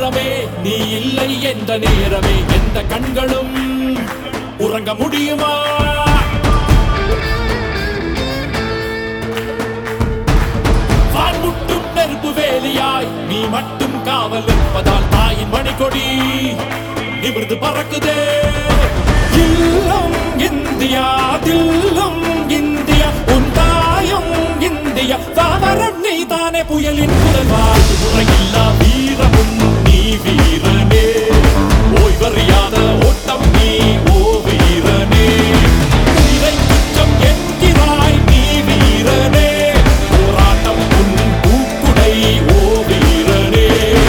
உலகமே நீ இல்லை என்ற நேரமே எந்த கண்களும் உறங்க முடியுமா வான்முட்டும் நெருப்பு வேலியாய் நீ மட்டும் காவல் இருப்பதால் தாயின் மணிக்கொடி நிமிர்ந்து பறக்குதே இல்லம் இந்தியா தில்லம் இந்தியா உன் தாயம் இந்தியா தாவரம் நீ தானே புயலின் புதல்வா முறையில்லா வீரமும் நீ வீரனே ஓய்வறியாத ஓட்டம் நீ ஓ வீரனே உயிரை குற்றம் என்கிறாய் நீ வீரனே போராட்டம் உன் பூக்குடை ஓ வீரனே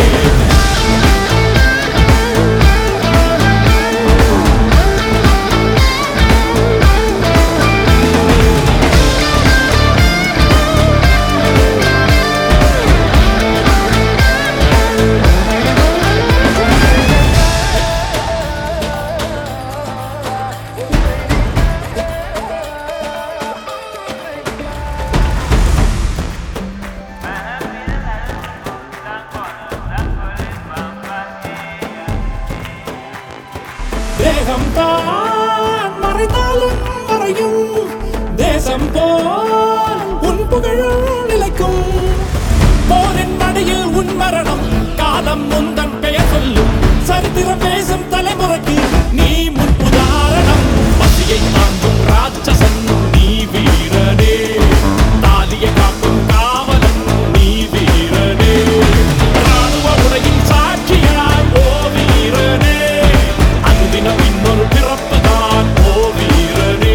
தேகம் தான் மறைந்தாலும் மறையும் தேசம் போல் உன் புகழும் நிலைக்கும் போரின் மடியில் உன் மரணம் காலம் முந்தன் பெயர் சொல்லும் சரித்திரம் பேசும் தலைமுறைக்கு நீ முன் உதாரணம் பசியை தாங்கும் ராட்சசன் நீ வீரனே தாலியை காக்கும் காவலன் நீ வீரனே ராணுவ உடையின் சாட்சியாய் ஓ வீரனே அனுதினம் இன்னொரு பிறப்புதான் ஓ வீரனே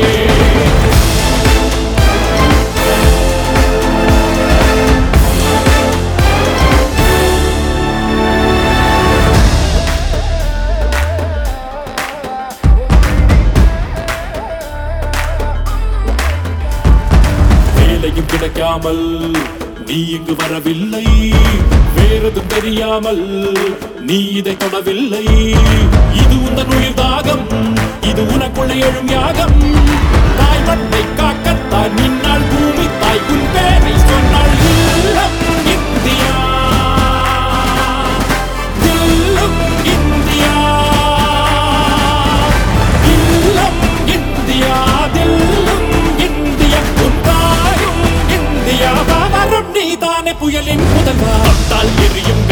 வேலையும் கிடைக்காமல் நீ இங்கு வரவில்லை வேறதும் தெரியாமல் நீ இதை தொடவில்லை இது உந்தன் உயிர் தாகம் இது உனக்குள்ள எழும் யாகம் தாய் மண்ணை காக்கத்தான் நின்னால் பூமி தாய் உன் பேரை சொன்னால் இல்லம் இந்தியா இல்லம் இந்தியா இல்லம் இந்தியா தில்லும் இந்தியா உன் தாயும் இந்தியா வரும் நீ தானே புயலின் முதல்வா தொட்டால் எரியும்